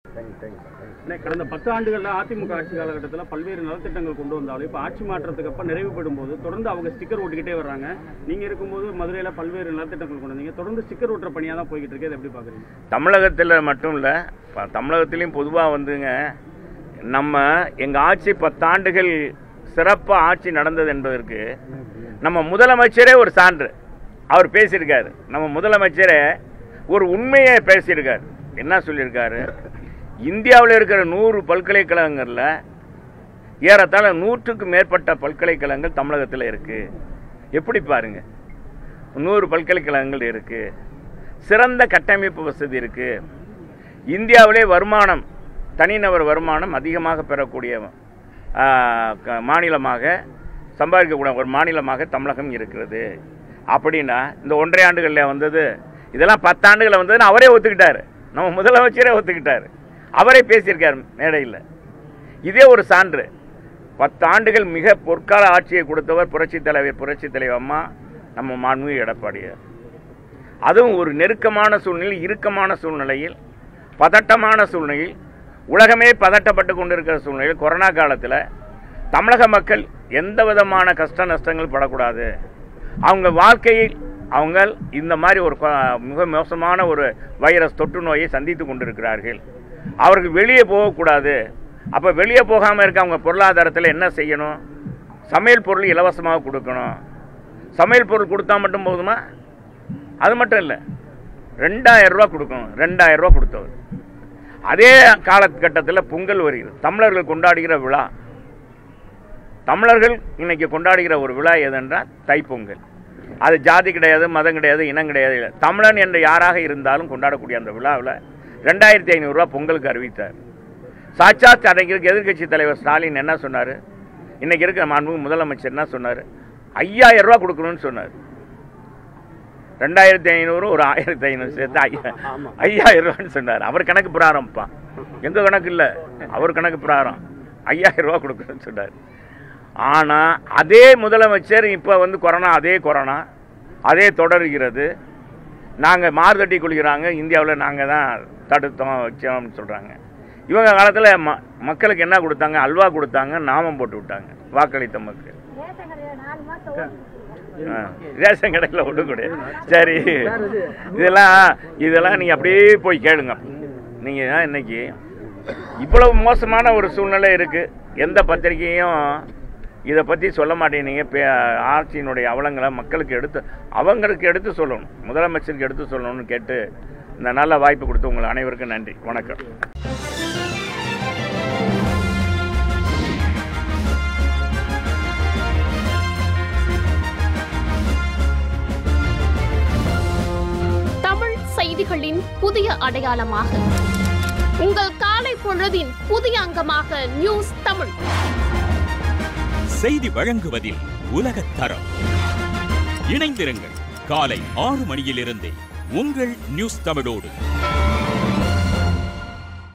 அண்ணே, கடந்த பத்து ஆண்டுகள்ல அதிமுக ஆட்சி காலகட்டத்தில் பல்வேறு நலத்திட்டங்கள் கொண்டு வந்தாலும் இப்போ ஆட்சி மாற்றத்துக்கு அப்ப நிறைவு பெறும் போது தொடர்ந்து அவங்க ஸ்டிக்கர் ஒட்டிக்கிட்டே வர்றாங்க நீங்க இருக்கும்போது மதுரையில பல்வேறு நலத்திட்டங்கள் கொண்டு வந்தீங்க தொடர்ந்து ஸ்டிக்கர் ஒட்டுற பணியா தான் போய்கிட்டு இருக்கு அதை எப்படி பாக்குறீங்க தமிழகத்தில் மட்டும் இல்லை தமிழகத்திலையும் பொதுவாக வந்துங்க நம்ம எங்கள் ஆட்சி பத்தாண்டுகள் சிறப்பாக ஆட்சி நடந்தது என்பதற்கு நம்ம முதலமைச்சரே ஒரு சான்று அவர் பேசியிருக்காரு நம்ம முதலமைச்சரே ஒரு உண்மையை பேசியிருக்காரு என்ன சொல்லியிருக்காரு இந்தியாவில் இருக்கிற நூறு பல்கலைக்கழகங்களில் ஏறத்தாழ நூற்றுக்கு மேற்பட்ட பல்கலைக்கழகங்கள் தமிழகத்தில் இருக்குது எப்படி பாருங்க நூறு பல்கலைக்கழகங்கள் இருக்குது சிறந்த கட்டமைப்பு வசதி இருக்குது இந்தியாவிலே வருமானம் தனிநபர் வருமானம் அதிகமாக பெறக்கூடிய ஆ, க- மாநிலமாக சம்பாதிக்கக்கூடிய ஒரு மாநிலமாக தமிழகம் இருக்கிறது அப்படின்னா இந்த ஒன்றரை ஆண்டுகளில் வந்தது இதெல்லாம் பத்தாண்டுகளில் வந்ததுன்னு அவரே ஒத்துக்கிட்டாரு நம்ம முதலமைச்சரே ஒத்துக்கிட்டாரு அவரே பேசியிருக்கார் மேடையில் இதே ஒரு சான்று பத்தாண்டுகள் மிக பொற்கால ஆட்சியை கொடுத்தவர் புரட்சித் தலைவர் புரட்சித் தலைவர் அம்மா நம்ம மாண்புமிகு எடப்பாடியார் அதுவும் ஒரு நெருக்கமான சூழ்நிலையில் இறுக்கமான சூழ்நிலையில் பதட்டமான சூழ்நிலையில் உலகமே பதட்டப்பட்டு கொண்டிருக்கிற சூழ்நிலையில் கொரோனா காலத்தில் தமிழக மக்கள் எந்த விதமான கஷ்ட நஷ்டங்கள் படக்கூடாது அவங்க வாழ்க்கையில் அவங்க இந்த மாதிரி ஒரு கொ- மிக மோசமான ஒரு வைரஸ் தொற்று நோயை சந்தித்து கொண்டிருக்கிறார்கள் அவர்கள் வெளியே போகக்கூடாது அப்போ வெளியே போகாமல் இருக்க அவங்க பொருளாதாரத்தில் என்ன செய்யணும் சமையல் பொருள் இலவசமாக கொடுக்கணும் சமையல் பொருள் கொடுத்தா மட்டும் போதுமா அது மட்டும் இல்லை ரெண்டாயிரம் ரூபா கொடுக்கணும் ரெண்டாயிரம் ரூபா கொடுத்தவர் அதே காலகட்டத்தில் பொங்கல் வருகிறது தமிழர்கள் கொண்டாடுகிற விழா தமிழர்கள் இன்னைக்கு கொண்டாடுகிற ஒரு விழா எதென்றால் தைப்பொங்கல் அது ஜாதி கிடையாது மதம் கிடையாது இனம் கிடையாது இல்லை. தமிழன் என்று யாராக இருந்தாலும் கொண்டாடக்கூடிய அந்த விழாவில் ரெண்டாயிரத்தி ஐநூறுரூவா பொங்கலுக்கு அறிவித்தார் சாட்சாத் அன்றைக்கு எதிர்க்கட்சி தலைவர் ஸ்டாலின் என்ன சொன்னார் இன்னைக்கு இருக்கிற மாண்புமிகு முதலமைச்சர் என்ன சொன்னார் ஐயாயிரம் ரூபா கொடுக்கணும்னு சொன்னார் ரெண்டாயிரத்தி ஐநூறு ஒரு ஆயிரத்தி ஐநூறு சேர்த்து ஐயா ஐயாயிரம் ரூபான்னு சொன்னார் அவர் கணக்கு பிரகாரம்ப்பா எங்கள் கணக்கு இல்லை அவர் கணக்கு பிரகாரம் ஐயாயிரம் ரூபா கொடுக்கணும்னு சொன்னார் ஆனால் அதே முதலமைச்சர் இப்போ வந்து கொரோனா அதே கொரோனா அதே தொடர்கிறது நாங்கள் மாறுதட்டி கொள்கிறாங்க இந்தியாவில் நாங்கள் தான் தடுத்தோம் வச்சோம்னு சொல்கிறாங்க இவங்க காலத்தில் ம மக்களுக்கு என்ன கொடுத்தாங்க அல்வா கொடுத்தாங்க நாமம் போட்டு விட்டாங்க வாக்களித்த மக்கள் ரேஷன் கடையில நாலு மாசம் ஓட்டு. ஆ, ரேஷன் கடையில் ஒன்றும் கிடையாது சரி இதெல்லாம் இதெல்லாம் நீங்கள் அப்படியே போய் கேளுங்க நீங்கள் இன்னைக்கு இவ்வளவு மோசமான ஒரு சூழ்நிலை இருக்குது எந்த பத்திரிகையும் இதை பற்றி சொல்ல மாட்டேங்கிறீங்க பே ஆட்சியினுடைய அவலங்களை மக்களுக்கு எடுத்து அவங்களுக்கு எடுத்து சொல்லணும் முதலமைச்சருக்கு எடுத்து சொல்லணும்னு கேட்டு இந்த நல்ல வாய்ப்பு கொடுத்து உங்கள் அனைவருக்கும் நன்றி வணக்கம் தமிழ் செய்திகளின் புதிய அடையாளமாக உங்கள் காலை பொழுதின் புதிய அங்கமாக நியூஸ் தமிழ் செய்தி வழங்குவதில் உலகத் தரம் இணைந்திருங்கள் காலை ஆறு மணியிலிருந்தே உங்கள் நியூஸ் தமிழோடு